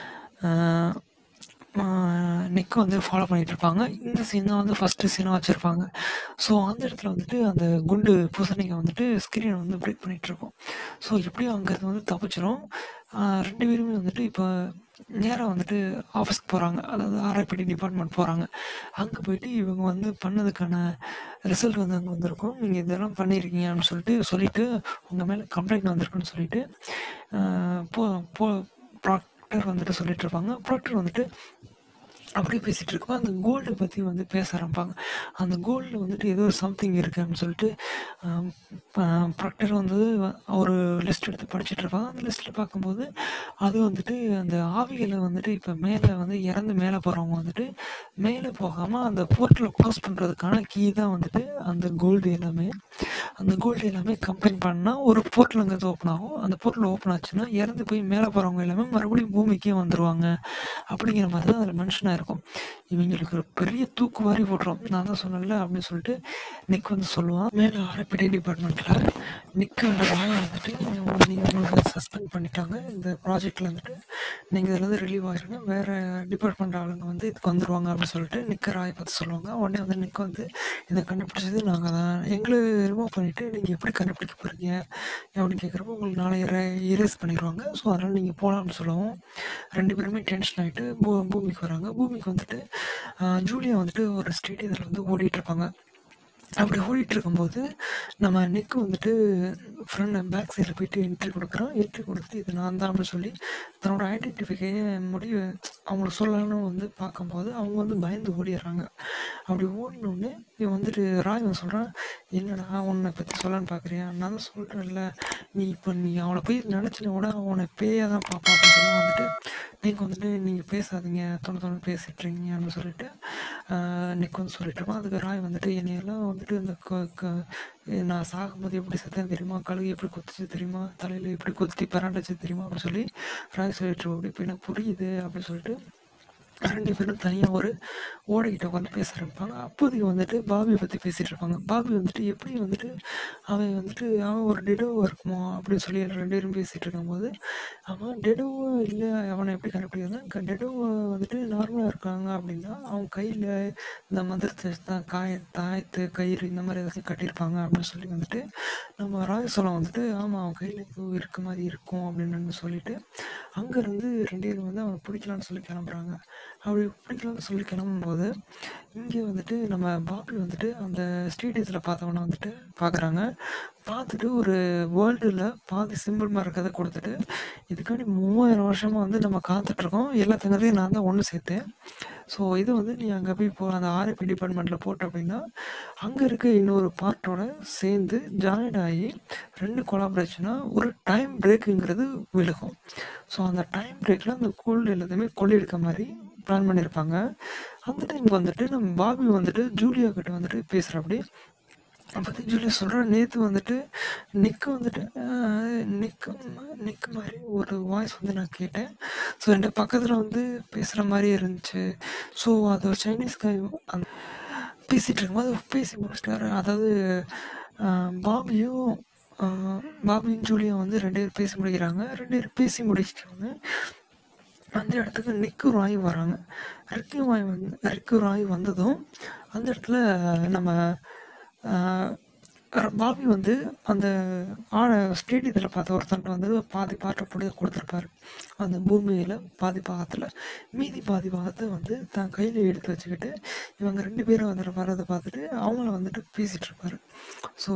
Speaker 1: நிக்க வந்து ஃபாலோ பண்ணிட்டு இருப்பாங்க இந்த சீன் தான் வந்து ஃபஸ்ட்டு சீனாக வச்சுருப்பாங்க ஸோ அந்த இடத்துல வந்துட்டு அந்த குண்டு பூசணிங்க வந்துட்டு ஸ்க்ரீனை வந்து பிரேக் பண்ணிட்டு இருக்கோம் ஸோ எப்படியும் அங்கேருந்து வந்து தப்பிச்சிரும் ஆஹ் ரெண்டு பேருமே வந்துட்டு இப்போ நேராக வந்துட்டு ஆஃபீஸ்க்கு போகிறாங்க அதாவது ஆர்ஐபிடி டிபார்ட்மெண்ட் போகிறாங்க அங்கே போயிட்டு இவங்க வந்து பண்ணதுக்கான ரிசல்ட் வந்து அங்கே வந்திருக்கும் நீங்கள் இதெல்லாம் பண்ணியிருக்கீங்க அப்படின்னு சொல்லிட்டு சொல்லிட்டு உங்கள் மேலே கம்ப்ளைண்ட் வந்திருக்குன்னு சொல்லிட்டு ஆஹ் போ போ ப்ராக்டர் வந்துட்டு சொல்லிட்டு இருப்பாங்க ப்ராக்டர் வந்துட்டு அப்படியே பேசிகிட்டு இருக்கோம் அந்த கோல்டை பற்றி வந்து பேச ஆரம்பிப்பாங்க அந்த கோல்டில் வந்துட்டு ஏதோ ஒரு சம்திங் இருக்குது அப்படின்னு சொல்லிட்டு ப்ராக்டர் வந்து வ- ஒரு லிஸ்ட் எடுத்து படிச்சுட்டு இருப்பாங்க அந்த லிஸ்ட்டில் பார்க்கும்போது அது வந்துட்டு அந்த ஆவிகளை வந்துட்டு இப்போ மேலே வந்து இறந்து மேலே போகிறவங்க வந்துட்டு மேலே போகாமல் அந்த போர்ட்டில் க்ளோஸ் பண்ணுறதுக்கான கீ தான் வந்துட்டு அந்த கோல்டு எல்லாமே அந்த கோல்டு எல்லாமே கம்பைன் பண்ணால் ஒரு போர்ட்டலுங்கிறது ஓப்பன் ஆகும் அந்த போர்ட்டில் ஓப்பன் ஆச்சுன்னா இறந்து போய் மேலே போகிறவங்க எல்லாமே மறுபடியும் பூமிக்கே வந்துடுவாங்க அப்படிங்கிற மாதிரி தான் அதில் மென்ஷனாக இருக்கும் இவங்களுக்கு ஒரு பெரிய தூக்கு மாதிரி போட்டுரும் நான் தான் சொன்னேன்ல அப்படின்னு சொல்லிட்டு நிக் வந்து சொல்லுவான் மேலே ஆர்பிடி டிபார்ட்மெண்ட்டில் நிக் அந்த ராயை வந்துட்டு நீங்கள் உங்களுக்கு சஸ்பெண்ட் பண்ணிட்டாங்க இந்த ப்ராஜெக்டில் வந்துட்டு நீங்கள் இதுலேருந்து ரிலீவ் ஆகிருங்க வேறு டிபார்ட்மெண்ட் ஆளுங்க வந்து இதுக்கு வந்துருவாங்க அப்படின்னு சொல்லிட்டு நிக்க ராயை பார்த்து சொல்லுவாங்க உடனே வந்து நிக் வந்து இதை கண்டுபிடிச்சது நாங்கள் தான் எங்களை ரிமூவ் பண்ணிவிட்டு நீங்கள் எப்படி கண்டுபிடிக்க போகிறீங்க அப்படின்னு கேட்குறப்போ உங்களுக்கு நாளை இரேஸ் பண்ணிடுவாங்க ஸோ அதனால் நீங்கள் போகலாம்னு சொல்லவும் ரெண்டு பேருமே டென்ஷன் ஆகிட்டு பூ பூமிக்கு வராங்க பூமிக்கு வந்துட்டு ஆஹ், ஜூலியா வந்துட்டு ஒரு ஸ்டேடியத்தில் வந்து ஓடிட்டு இருப்பாங்க அப்படி ஓடிட்டு இருக்கும்போது நம்ம நெக்கு வந்துட்டு ஃப்ரெண்ட் பேக் சைடில் போயிட்டு என்ட்ரி கொடுக்குறோம் என்ட்ரி கொடுத்துட்டு இது நான் தான் அப்படின்னு சொல்லி தன்னோட ஐடென்டிஃபிகே முடிவு அவங்களுக்கு சொல்லலாம்னு வந்து பார்க்கும்போது அவங்க வந்து பயந்து ஓடிடுறாங்க அப்படி ஓடினோடனே இவன் வந்துட்டு ராய் வந்து சொல்கிறான் என்னடா உன்னை பற்றி சொல்லலான்னு பார்க்குறியா நான் தான் சொல்கிறேன்ல நீ இப்போ நீ அவளை போய் நினச்சின கூட அவனை பேயாக தான் பார்ப்பான் அப்படின்னு சொல்லி வந்துட்டு நீங்கள் வந்துட்டு நீங்கள் பேசாதீங்க தொண்ணு தொண்ணு பேசிட்டுருங்க அப்படின்னு சொல்லிட்டு நிக் வந்து சொல்லிட்டு இருப்பான் அதுக்கு ராய் வந்துட்டு என்னையெல்லாம் வந்துட்டு இந்த க- க- நான் சாகும்போது எப்படி செத்தேன் தெரியுமா கழுகு எப்படி கொத்துச்சு தெரியுமா தலையில் எப்படி கொத்தி பராண்டுச்சு தெரியுமா அப்படின்னு சொல்லி ராய் சொல்லிட்டு இருப்பான் இப்போ எனக்கு புரியுது அப்படின்னு சொல்லிட்டு ரெண்டு பேரும் தனியாக ஒரு ஓடைக்கிட்ட உட்காந்து பேச ஆரம்பிப்பாங்க அப்போதைக்கு வந்துட்டு பாபியை பற்றி பேசிகிட்டு இருப்பாங்க பாபி வந்துட்டு எப்படி வந்துட்டு அவன் வந்துட்டு அவன் ஒரு டெடோவாக இருக்குமோ அப்படின்னு சொல்லி ரெண்டு பேரும் பேசிகிட்டு இருக்கும்போது அவன் டெடோவா இல்லை அவனை எப்படி கண்டுபிடிக்கிறது டெடோவா வந்துட்டு நார்மலாக இருக்காங்க அப்படின்னா அவன் கையில் இந்த மந்திரத்தை தான் காய தாயத்து கயிறு இந்த மாதிரி ஏதாச்சும் கட்டியிருப்பாங்க அப்படின்னு சொல்லி வந்துட்டு நம்ம ராஜசோலம் வந்துட்டு ஆமாம் அவன் கையில் ஏதோ இருக்க மாதிரி இருக்கும் அப்படின்னு சொல்லிட்டு அங்கேருந்து ரெண்டு பேரும் வந்து அவனை பிடிக்கலான்னு சொல்லி கிளம்புறாங்க அப்படி பிடிக்கலாம்னு சொல்லி கிளம்பும்போது இங்கே வந்துட்டு நம்ம பாபி வந்துட்டு அந்த ஸ்டேடியத்தில் பார்த்தவொன்னே வந்துட்டு பார்க்குறாங்க பார்த்துட்டு ஒரு வேர்ல்டில் பாதி சிம்பிள் மாதிரி இருக்கிறத கொடுத்துட்டு இதுக்காண்டி மூவாயிரம் வருஷமாக வந்து நம்ம காத்துட்ருக்கோம் எல்லா தங்கத்தையும் நான் தான் ஒன்று சேர்த்தேன் ஸோ இது வந்து நீ அங்கே போய் போ அந்த ஆர்எப்பி டிபார்ட்மெண்ட்டில் போட்ட அப்படின்னா அங்கே இருக்க இன்னொரு பார்ட்டோட சேர்ந்து ஜாயின் ஆகி ரெண்டு கொலாபரேஷனாக ஒரு டைம் பிரேக்குங்கிறது விழுகும் ஸோ அந்த டைம் பிரேக்கில் அந்த கோல்டு எல்லாத்தையுமே கொள்ளையெடுக்க மாதிரி பிளான் பண்ணியிருப்பாங்க அந்த டைம் வந்துட்டு நம்ம பாபி வந்துட்டு ஜூலியா கிட்ட வந்துட்டு பேசுகிறப்படி அப்போ ஜூலியா சொல்கிற நேற்று வந்துட்டு நிக்கு வந்துட்டு ஆஹ், நிக்கு நிக்கு மாதிரி ஒரு வாய்ஸ் வந்து நான் கேட்டேன் ஸோ என் பக்கத்தில் வந்து பேசுகிற மாதிரி இருந்துச்சு ஸோ அது ஒரு சைனீஸ் கை அந்த பேசிகிட்டு இருக்கும்போது பேசி முடிச்சிட்டாரு அதாவது ஆஹ், பாபியும் ஆஹ், பாபியும் ஜூலியும் வந்து ரெண்டு பேரும் பேசி முடிக்கிறாங்க ரெண்டு பேரும் பேசி முடிச்சிட்டாங்க அந்த இடத்துக்கு நிக்கு ராய் வராங்க ரிக்கு ராய் வந்து ரிக்கு ராய் வந்ததும் அந்த இடத்துல நம்ம ஆஹ், ர- பாபி வந்து அந்த ஆட ஸ்டேடியத்தில் பார்த்த ஒருத்தன்ட்ட வந்து பாதி பாட்டை போட்டு கொடுத்துருப்பாரு அந்த பூமியில் பாதி பாகத்தில் மீதி பாதி பாகத்தை வந்து தான் கையில் எடுத்து வச்சுக்கிட்டு இவங்க ரெண்டு பேரும் வந்துட்டு வர்றதை பார்த்துட்டு அவங்கள வந்துட்டு பேசிகிட்டு இருப்பாரு ஸோ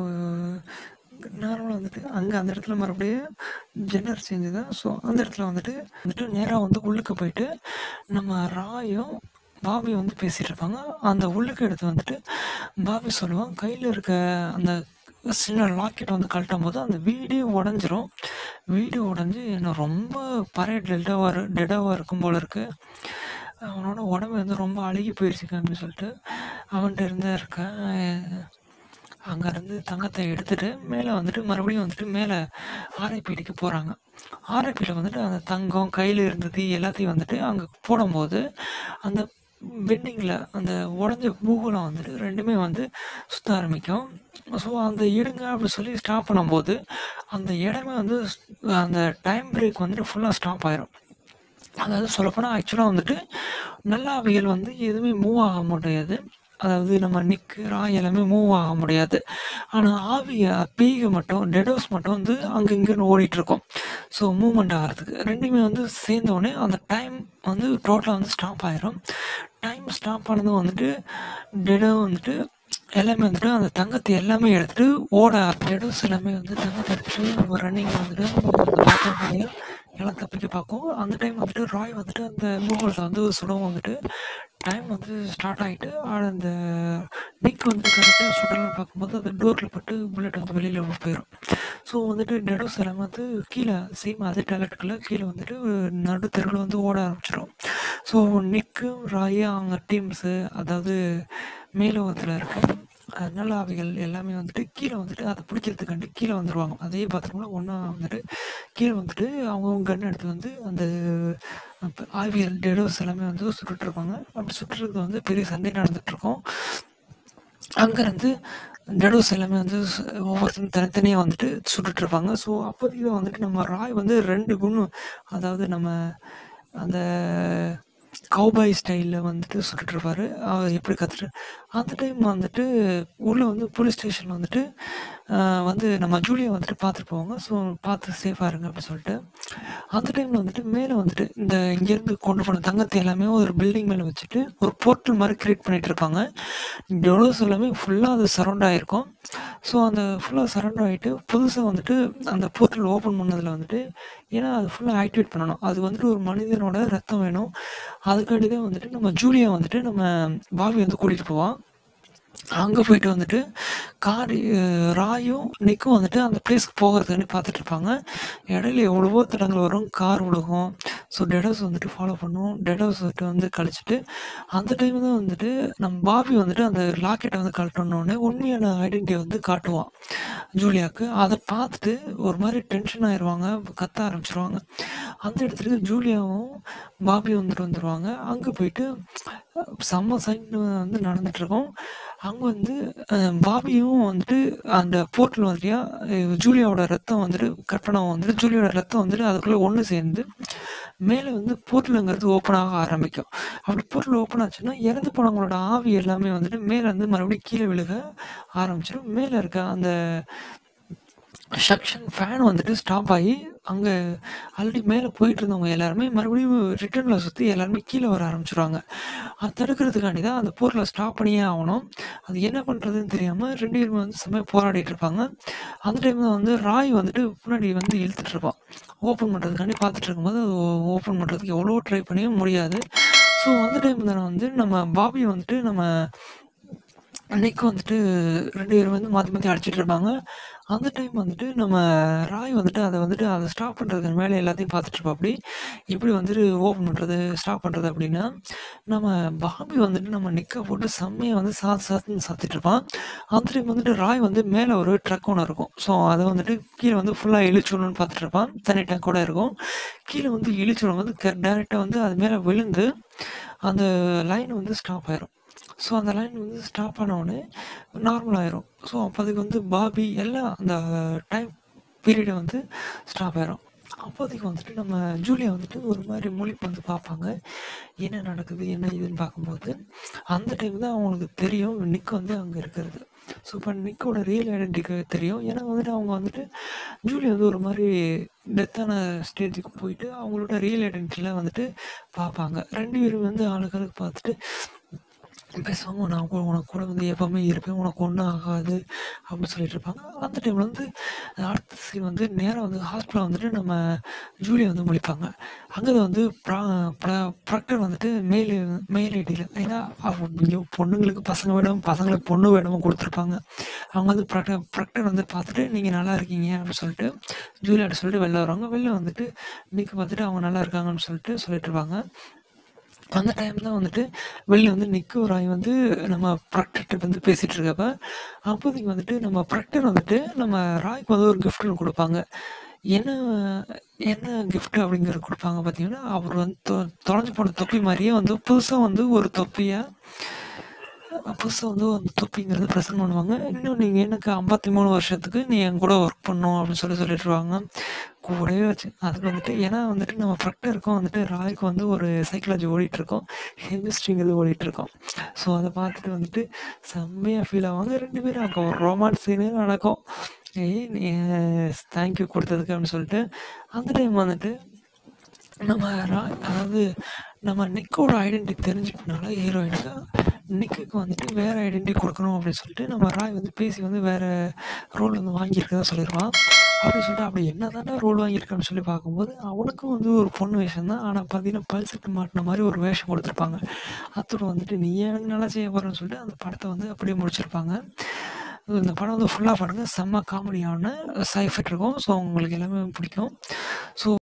Speaker 1: நார்மலாக வந்துட்டு அங்கே அந்த இடத்துல மறுபடியும் ஜெண்டர் சேஞ்சு தான் ஸோ அந்த இடத்துல வந்துட்டு வந்துட்டு நேராக வந்து உள்ளுக்கு போயிட்டு நம்ம ராயும் பாபி வந்து பேசிகிட்டு இருப்பாங்க அந்த உள்ளுக்கு எடுத்து வந்துட்டு பாபி சொல்லுவான் கையில் இருக்க அந்த சின்ன லாக்கெட் வந்து கழட்டும் போது அந்த வீடே உடஞ்சிரும் வீடு உடஞ்சி என்ன ரொம்ப பழைய டெடாவாக டெடாவாக இருக்கும் போல இருக்கு அவனோட உடம்பு வந்து ரொம்ப அழுகி போயிடுச்சு அப்படின்னு சொல்லிட்டு அவன்கிட்ட இருந்த இருக்க அங்கேருந்து தங்கத்தை எடுத்துட்டு மேலே வந்துட்டு மறுபடியும் வந்துட்டு மேலே ஆர்ஐபிடிக்கு போகிறாங்க ஆர்ஐபியில் வந்துட்டு அந்த தங்கம் கையில் இருந்தது எல்லாத்தையும் வந்துட்டு அங்கே போடும்போது அந்த பெண்டிங்கில் அந்த உடஞ்ச பூகோளம் வந்துட்டு ரெண்டுமே வந்து சுத்த ஆரம்பிக்கும் ஸோ அந்த எடுங்க அப்படி சொல்லி ஸ்டாப் பண்ணும்போது அந்த இடமே வந்து அந்த டைம் பிரேக் வந்துட்டு ஃபுல்லாக ஸ்டாப் ஆயிரும் அதாவது சொல்லப்போனால் ஆக்சுவலாக வந்துட்டு நல்ல அவைகள் வந்து எதுவுமே மூவ் ஆக முடியாது அதாவது நம்ம நிக்கு ராய் எல்லாமே மூவ் ஆக முடியாது ஆனால் ஆவிய பேய்க மட்டும் டெடோஸ் மட்டும் வந்து அங்கே இங்கேன்னு ஓடிட்டு இருக்கும் ஸோ மூவ்மெண்ட் ஆகிறதுக்கு ரெண்டுமே வந்து சேர்ந்த உடனே அந்த டைம் வந்து டோட்டலாக வந்து ஸ்டாப் ஆயிரும் டைம் ஸ்டாப் ஆனதும் வந்துட்டு டெடோ வந்துட்டு எல்லாமே வந்துட்டு அந்த தங்கத்தை எல்லாமே எடுத்துட்டு ஓட டெடோஸ் எல்லாமே வந்து தங்கத்தை எடுத்துட்டு ஒரு ரன்னிங் வந்துட்டு அந்த பாத்திரம் வழியா எல்லாம் தப்பிக்க பார்க்கும் அந்த டைம் வந்துட்டு ராய் வந்துட்டு அந்த மூவல்ஸை வந்து சுடவும் வந்துட்டு டைம் வந்து ஸ்டார்ட் ஆகிட்டு அந்த நிக் வந்து கரெக்டாக சுடலாம் பார்க்கும்போது அந்த டோரில் பட்டு புல்லட் வந்து வெளியில் போயிடும் ஸோ வந்துட்டு டெடோஸ் எல்லாமே வந்து கீழே சேம் அதே டாய்லெட்டுக்குள்ளே கீழே வந்துட்டு நடு தெருவில் வந்து ஓட ஆரம்பிச்சிடும் ஸோ நிக்கு ராய் அவங்க டீம்ஸு அதாவது மேலோகத்தில் இருக்க அதனால அவைகள் எல்லாமே வந்துட்டு கீழே வந்துட்டு அதை பிடிக்கிறதுக்காண்டி கீழே வந்துடுவாங்க அதே பாத்ரூமில் ஒன்றா வந்துட்டு கீழே வந்துட்டு அவங்கவுங்க கன் எடுத்து வந்து அந்த அப்ப ஆவியல் டெடோஸ் எல்லாமே வந்து சுட்டுட்டு இருப்பாங்க அப்படி சுட்டுறது வந்து பெரிய சண்டை நடந்துட்டு இருக்கும் அங்கேருந்து டெடோஸ் எல்லாமே வந்து சு- ஒவ்வொருத்தரும் தனித்தனியாக வந்துட்டு சுட்டுட்டு இருப்பாங்க ஸோ அப்போதைக்கு தான் வந்துட்டு நம்ம ராய் வந்து ரெண்டு குணு அதாவது நம்ம அந்த கௌபாய் ஸ்டைலில் வந்துட்டு சுட்டுட்டு இருப்பாரு அவர் எப்படி கற்றுட்டு அந்த டைம் வந்துட்டு உள்ளே வந்து போலீஸ் ஸ்டேஷனில் வந்துட்டு ஆஹ் வந்து நம்ம ஜூலியை வந்துட்டு பார்த்துட்டு போவாங்க ஸோ பார்த்து சேஃபாக இருங்க அப்படின்னு சொல்லிட்டு அந்த டைமில் வந்துட்டு மேலே வந்துட்டு இந்த இங்கேருந்து கொண்டு போன தங்கத்தை எல்லாமே ஒரு பில்டிங் மேலே வச்சுட்டு ஒரு போர்ட்டல் மாதிரி கிரியேட் பண்ணிட்டு இருப்பாங்க டொலோஸ் எல்லாமே ஃபுல்லாக அது சரௌண்ட் ஆகிருக்கும் ஸோ அந்த ஃபுல்லாக சரௌண்ட் ஆகிட்டு புதுசாக வந்துட்டு அந்த போர்ட்டல் ஓப்பன் பண்ணதில் வந்துட்டு ஏன்னா அது ஃபுல்லாக ஆக்டிவேட் பண்ணணும் அது வந்துட்டு ஒரு மனிதனோட ரத்தம் வேணும் அதுக்காண்டி தான் வந்துட்டு நம்ம ஜூலியா வந்துட்டு நம்ம பாபி வந்து கூட்டிகிட்டு போவான் அங்கே போயிட்டு வந்துட்டு கார் ராயும் நிக்கும் வந்துட்டு அந்த பிளேஸ்க்கு போகிறதுக்கு பார்த்துட்டு இருப்பாங்க இடையில எவ்வளவோ தடங்கள் வரும் கார் விழுகும் ஸோ டெடோஸ் வந்துட்டு ஃபாலோ பண்ணும் டெடோஸ் வந்துட்டு வந்து கழிச்சிட்டு அந்த டைம் தான் வந்துட்டு நம்ம பாபி வந்துட்டு அந்த லாக்கெட்டை வந்து கழட்டணுன்னே உண்மையான ஐடென்டிட்டி வந்து காட்டுவான் ஜூலியாவுக்கு அதை பார்த்துட்டு ஒரு மாதிரி டென்ஷன் ஆயிடுவாங்க கத்த ஆரம்பிச்சிருவாங்க அந்த இடத்துக்கு ஜூலியாவும் பாபியும் வந்துட்டு வந்துடுவாங்க அங்கே போயிட்டு செம்ம சைன் வந்து நடந்துட்டுருக்கோம் அங்கே வந்து அஹ், பாபியும் வந்துட்டு அந்த போர்ட்டில் வந்துட்டியா ஜூலியாவோட ரத்தம் வந்துட்டு கட்டணம் வந்துட்டு ஜூலியாவோட ரத்தம் வந்துட்டு அதுக்குள்ளே ஒன்று சேர்ந்து மேலே வந்து போர்ட்டலுங்கிறது ஓப்பன் ஆக ஆரம்பிக்கும் அப்படி போர்ட்டல் ஓப்பன் ஆச்சுன்னா இறந்து போனவங்களோட ஆவி எல்லாமே வந்துட்டு மேலே வந்து மறுபடியும் கீழே விழுக ஆரம்பிச்சிடும் மேலே இருக்க அந்த சக்ஷன் ஃபேன் வந்துட்டு ஸ்டாப் ஆகி அங்கே ஆல்ரெடி மேலே போயிட்டு இருந்தவங்க எல்லாருமே மறுபடியும் ரிட்டர்னில் சுற்றி எல்லாருமே கீழே வர ஆரம்பிச்சிருவாங்க அது தடுக்கிறதுக்காண்டி தான் அந்த போரில் ஸ்டாப் பண்ணியே ஆகணும் அது என்ன பண்ணுறதுன்னு தெரியாமல் ரெண்டு பேருமே வந்து செம்மையாக போராடிட்டு இருப்பாங்க அந்த டைம் தான் வந்து ராய் வந்துட்டு முன்னாடி வந்து இழுத்துட்டு இருப்பான் ஓப்பன் பண்ணுறதுக்காண்டி பார்த்துட்டு இருக்கும்போது அது ஓப்பன் பண்ணுறதுக்கு எவ்வளோ ட்ரை பண்ணியும் முடியாது ஸோ அந்த டைம் தானே வந்து நம்ம பாபி வந்துட்டு நம்ம அன்னைக்கு வந்துட்டு ரெண்டு பேரும் வந்து மாற்றி மாற்றி அடிச்சிட்டு இருப்பாங்க அந்த டைம் வந்துட்டு நம்ம ராய் வந்துட்டு அதை வந்துட்டு அதை ஸ்டாப் பண்ணுறதுக்கு மேலே எல்லாத்தையும் பார்த்துட்டு இருப்பாப்படி எப்படி வந்துட்டு ஓப்பன் பண்ணுறது ஸ்டாப் பண்ணுறது அப்படின்னா நம்ம பாபி வந்துட்டு நம்ம நிற்க போட்டு செம்மையாக வந்து சாத்து சாத்துன்னு சாத்திட்டு இருப்பான் அந்த டைம் வந்துட்டு ராய் வந்து மேலே ஒரு ட்ரக் ஒன்று இருக்கும் ஸோ அதை வந்துட்டு கீழே வந்து ஃபுல்லாக இழிச்சுடணும்னு பார்த்துட்டு இருப்பான் தனி டேங்க் கூட இருக்கும் கீழே வந்து இழிச்சுடும் வந்து டேரெக்டாக வந்து அது மேலே விழுந்து அந்த லைன் வந்து ஸ்டாப் ஆயிரும் ஸோ அந்த லைன் வந்து ஸ்டாப் ஆனவுடனே நார்மல் ஆயிரும் ஸோ அப்போ அதுக்கு வந்து பாபி எல்லாம் அந்த டைம் பீரியடை வந்து ஸ்டாப் ஆயிரும் அப்போதைக்கு வந்துட்டு நம்ம ஜூலியா வந்துட்டு ஒரு மாதிரி முழிப்பு வந்து பார்ப்பாங்க என்ன நடக்குது என்ன இதுன்னு பார்க்கும்போது அந்த டைம் தான் அவங்களுக்கு தெரியும் நிக் வந்து அங்கே இருக்கிறது ஸோ இப்போ நிக்கோட ரியல் ஐடென்டிட்டி தெரியும் ஏன்னா வந்துட்டு அவங்க வந்துட்டு ஜூலி வந்து ஒரு மாதிரி டெத்தான ஸ்டேஜுக்கு போயிட்டு அவங்களோட ரியல் ஐடென்டிட்டியில் வந்துட்டு பார்ப்பாங்க ரெண்டு பேரும் வந்து ஆளுகளுக்கு பார்த்துட்டு பேசாமல் நான் கூட உனக்கு கூட வந்து எப்போவுமே இருப்பேன் உனக்கு ஒன்றும் ஆகாது அப்படின்னு சொல்லிட்டு இருப்பாங்க அந்த டைமில் வந்து அடுத்த சீன் வந்து நேராக வந்து ஹாஸ்பிட்டலில் வந்துட்டு நம்ம ஜூலியை வந்து முழிப்பாங்க அங்கே வந்து ப்ராக்டர் வந்துட்டு மெயில் மெயில் ஐடியில் ஏன்னா அவங்க இங்க பொண்ணுங்களுக்கு பசங்க வேணும் பசங்களுக்கு பொண்ணு வேணுமோ கொடுத்துருப்பாங்க அவங்க வந்து ப்ராக்டர் ப்ராக்டர் வந்து பார்த்துட்டு நீங்கள் நல்லா இருக்கீங்க அப்படின்னு சொல்லிட்டு ஜூலியாட்ட சொல்லிட்டு வெளில வருவாங்க வெளில வந்துட்டு நிற்க பார்த்துட்டு அவங்க நல்லா இருக்காங்கன்னு சொல்லிட்டு சொல்லிட்டு இருப்பாங்க அந்த டைம் தான் வந்துட்டு வெளில வந்து நிக்கு ராய் வந்து நம்ம ப்ராக்டர்கிட்ட வந்து பேசிகிட்டு இருக்கப்ப அப்போதைக்கு வந்துட்டு நம்ம ப்ராக்டர் வந்துட்டு நம்ம ராய்க்கு வந்து ஒரு gift ஒன்று கொடுப்பாங்க என்ன என்ன gift அப்படிங்கிறது கொடுப்பாங்க பார்த்தீங்கன்னா அவர் வந்து தொ- தொலைஞ்சு போன தொப்பி மாதிரியே வந்து புதுசாக வந்து ஒரு தொப்பியை புதுசாக வந்து அந்த தொப்பிங்கிறது ப்ரெசென்ட் பண்ணுவாங்க இன்னும் நீங்கள் எனக்கு ஐம்பத்தி மூணு வருஷத்துக்கு நீ என் கூட ஒர்க் பண்ணும் அப்படின்னு சொல்லி சொல்லிட்டுருவாங்க கூடவே வச்சு அதுக்கு வந்துட்டு ஏன்னா வந்துட்டு நம்ம ப்ரக்டருக்கும் வந்துட்டு ராய்க்கு வந்து ஒரு சைக்காலஜி ஓடிட்டு இருக்கோம் கெமிஸ்ட்ரிங்கிறது ஓடிட்டு இருக்கோம் ஸோ அதை பார்த்துட்டு வந்துட்டு செம்மையாக ஃபீல் ஆவாங்க ரெண்டு பேரும் அங்கே ஒரு ரொமான்ஸ் சீனே நடக்கும் ஏய் நீ தேங்க்யூ கொடுத்ததுக்கு அப்படின்னு சொல்லிட்டு அந்த டைம் வந்துட்டு நம்ம ராய் அதாவது நம்ம நிக்கோட ஐடென்டிட்டி தெரிஞ்சுக்கனால ஹீரோயினுக்கு நிக்குக்கு வந்துட்டு வேற ஐடென்டிட்டி கொடுக்கணும் அப்படின்னு சொல்லிட்டு நம்ம ராய் வந்து பேசி வந்து வேற ரோல் வந்து வாங்கியிருக்கதா சொல்லிடுவான் அப்படின்னு சொல்லிட்டு அப்படி என்ன தானே ரோல் வாங்கியிருக்கான்னு சொல்லி பார்க்கும்போது அவனுக்கும் வந்து ஒரு பொண்ணு வேஷம் தான் ஆனால் பார்த்தீங்கன்னா பல்செட்டு மாட்டின மாதிரி ஒரு வேஷம் கொடுத்துருப்பாங்க அத்தோட வந்துட்டு நீ ஏன் எனக்கு நல்லா செய்ய போகிறேன்னு சொல்லிட்டு அந்த படத்தை வந்து அப்படியே முடிச்சிருப்பாங்க இந்த படம் வந்து ஃபுல்லாக பாருங்கள் செம்ம காமெடியான சைஃபெக்ட் இருக்கும் ஸோ உங்களுக்கு எல்லாமே பிடிக்கும் ஸோ